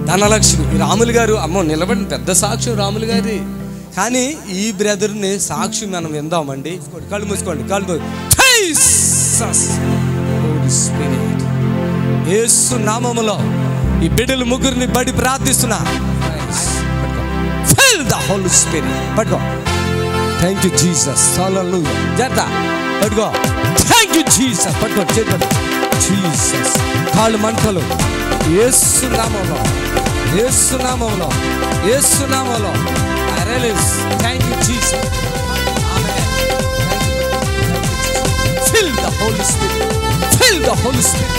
ధనలక్ష్మి ఈ రాములు గారు అమ్మో నిలబడిన పెద్ద సాక్ష్యం రాములు గారి కానీ ఈ బ్రదర్ని సాక్షి మనం విందామండి కళ్ళు మూసుకోండి కళ్ళు మూసుకోండి. Jesus! Holy Spirit. యేసు నామములో ఈ బిడ్డలు ముగ్గురిని బడి ప్రార్థిస్తున్నా ఫిల్ ద హోల్ స్పిరిట్ పట్టుకో థ్యాంక్ యూ జీసస్ హల్లెలూయా జత పట్టుకో థ్యాంక్ యూ జీసస్ పట్టుకో చేతి పట్టుకో జీసస్ కాళ్ళు మంటలు యేసు నామంలో యేసు నామంలో యేసు నామంలో I release thank you Jesus fill the Holy Spirit fill the Holy Spirit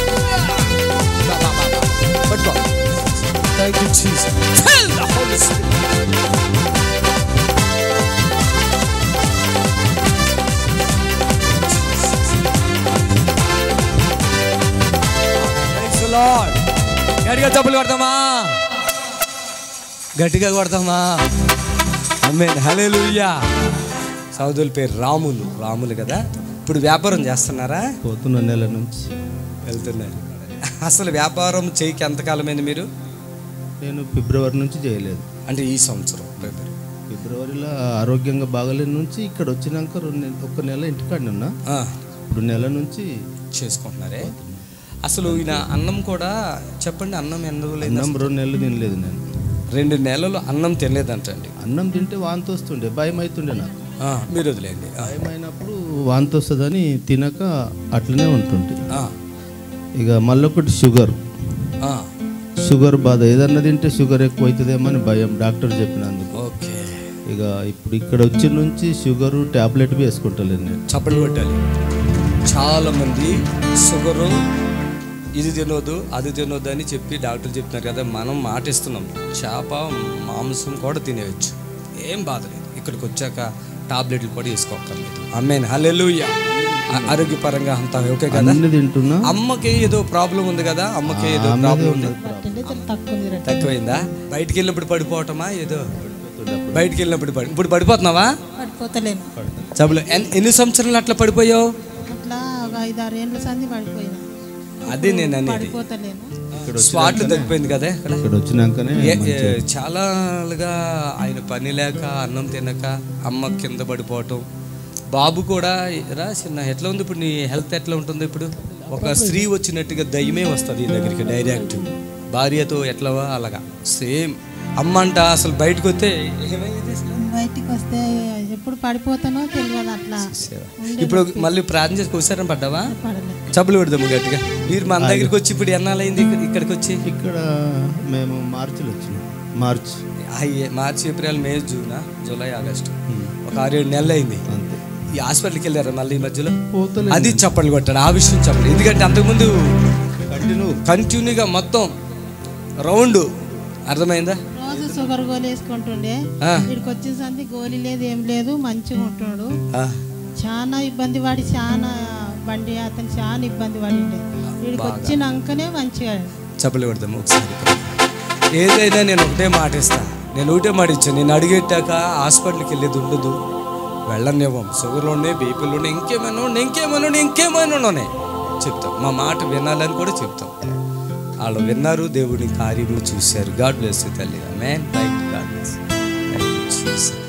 పట్టుకో thank you Jesus fill the Holy Spirit Praise the Lord. గట్టిగా చప్పులు కొడతామా గట్టిగా కొడతామా అమ్మే హలేలుయ్యా సౌదుల పేరు రాములు రాములు కదా ఇప్పుడు వ్యాపారం చేస్తున్నారా పోతున్న నెల నుంచి వెళ్తున్నారు అసలు వ్యాపారం చేయకి ఎంతకాలమైంది మీరు నేను ఫిబ్రవరి నుంచి చేయలేదు అంటే ఈ సంవత్సరం బ్రదర్ ఫిబ్రవరిలో ఆరోగ్యంగా బాగలేని నుంచి ఇక్కడ వచ్చినాక రెండు నెల- ఒక నెల ఇంటికాడ ఉన్నా ఆ, ఇప్పుడు నెల నుంచి చేసుకుంటున్నారే అసలు ఈయన అన్నం కూడా చెప్పండి అన్నం ఎన్ని రోజులైంది అన్నం రెండు నెలలు తినలేదు నేను రెండు నెలలు అన్నం తినలేదంటండి అన్నం తింటే వాంతి వస్తుండే భయం అవుతుండే నాకు ఆ, మీరు వదిలేండి ఆ, భయం అయినప్పుడు వాంతి వస్తుందని తినక అట్లనే ఉంటుంటే ఆ, ఇక మళ్ళొకటి షుగర్ ఆ, షుగర్ బాధ ఏదన్నా తింటే షుగర్ ఎక్కువ అవుతుందేమో అని భయం డాక్టర్ చెప్పినందుకు ఓకే ఇక ఇప్పుడు ఇక్కడ వచ్చి నుంచి షుగరు ట్యాబ్లెట్ వేసుకుంటలేను నేను చప్పట్లు కొట్టాలి చాలా మంది షుగరు ఇది తినొద్దు అది తినొద్దు అని చెప్పి డాక్టర్ చెప్తున్నారు కదా మనం మాటిస్తున్నాం చేప మాంసం కూడా తినేయచ్చు ఏం బాధ లేదు ఇక్కడికి వచ్చాక టాబ్లెట్లు కూడా వేసుకోక్కర్లేదు అమ్మేన్ హల్లెలూయ ఆరోగ్యపరంగా అంతా ఓకే కదా అన్ని తింటున్నా అమ్మకి ఏదో ప్రాబ్లం ఉంది కదా అమ్మకి ఏదో ప్రాబ్లం ఉంది తక్కువ తక్కువైందా బయటికి వెళ్ళినప్పుడు పడిపోవటమా ఏదో బయటికి వెళ్ళినప్పుడు పడి ఇప్పుడు పడిపోతున్నావా పడిపోతలేను చబులు ఎన్- ఎన్ని సంవత్సరాలు అట్లా పడిపోయావు అట్లా ఒక ఐదు ఆరు ఏళ్ళ సంది పడిపోయినా అదే నేను అనేది పడిపోతలేను స్పాట్లు తగ్గిపోయింది కదా ఇక్కడ ఇక్కడ వచ్చినాకనే ఏ- ఏ- చాలాగా ఆయన పని లేక అన్నం తినక అమ్మ కింద పడిపోవటం బాబు కూడా రా చిన్న ఎట్లా ఉంది ఇప్పుడు నీ హెల్త్ ఎట్లా ఉంటుంది ఇప్పుడు ఒక స్త్రీ వచ్చినట్టుగా దయ్యమే వస్తుంది ఈ దగ్గరికి డైరెక్ట్ భార్యతో ఎట్లవా అలాగా సేమ్ అమ్మ అంట అసలు బయటకు వస్తే ఏమైంది అసలు? బయటికి వస్తే ఎప్పుడు పడిపోతానో తెలియదు అట్లా ఇప్పుడు మళ్ళీ ప్రార్థన చేసి కూర్చారని పడ్డావా పడలేదు చప్పులు పెడదాము గట్టిగా మీరు మన దగ్గరికి వచ్చి ఇప్పుడు ఎన్నాళ్ళైంది ఇక్కడ- ఇక్కడికి వచ్చి ఇక్కడ మేము మార్చిలో వచ్చినాం మార్చ్ అయ్యే మార్చి April May June July August ఒక ఆరేడు నెలలు అయింది అంతే ఈ హాస్పిటల్కి వెళ్ళారా మళ్ళీ ఈ మధ్యలో పోతలే అది చప్పట్లు కొట్టాడు ఆ విషయం చెప్పండి ఎందుకంటే అంతకుముందు కంటిన్యూ కంటిన్యూగా మొత్తం రౌండ్ అర్థమైందా రోజు షుగర్ గోళీ వేసుకుంటుండే ఆ. ఇక్కడికి వచ్చిన సంది గోళీ లేదు ఏం లేదు మంచిగా ఉంటున్నాడు ఆ, చాలా ఇబ్బంది పడి చాలా బండి అతను చాలా ఇబ్బంది పడిండే ఇక్కడికి వచ్చినాకనే మంచిగా చప్పట్లు కొడదాము ఒకసారి ఏదైనా నేను ఒకటే మాట ఇస్తా నేను ఒకటే మాట ఇచ్చాను నేను అడిగెట్టాక హాస్పిటల్కి వెళ్ళేది ఉండదు వెళ్ళనివ్వం షుగర్లు ఉన్నాయి బీపీలు ఉన్నాయి ఇంకేమైనా ఉన్నాయి ఇంకేమైనా ఉన్నాయి ఇంకేమైనా ఉన్నాయి చెప్తాం మా మాట వినాలని కూడా చెప్తాం వాళ్ళు విన్నారు దేవుని కార్యములు చూశారు గాడ్ బ్లెస్ తల్లి man thank God bless thank you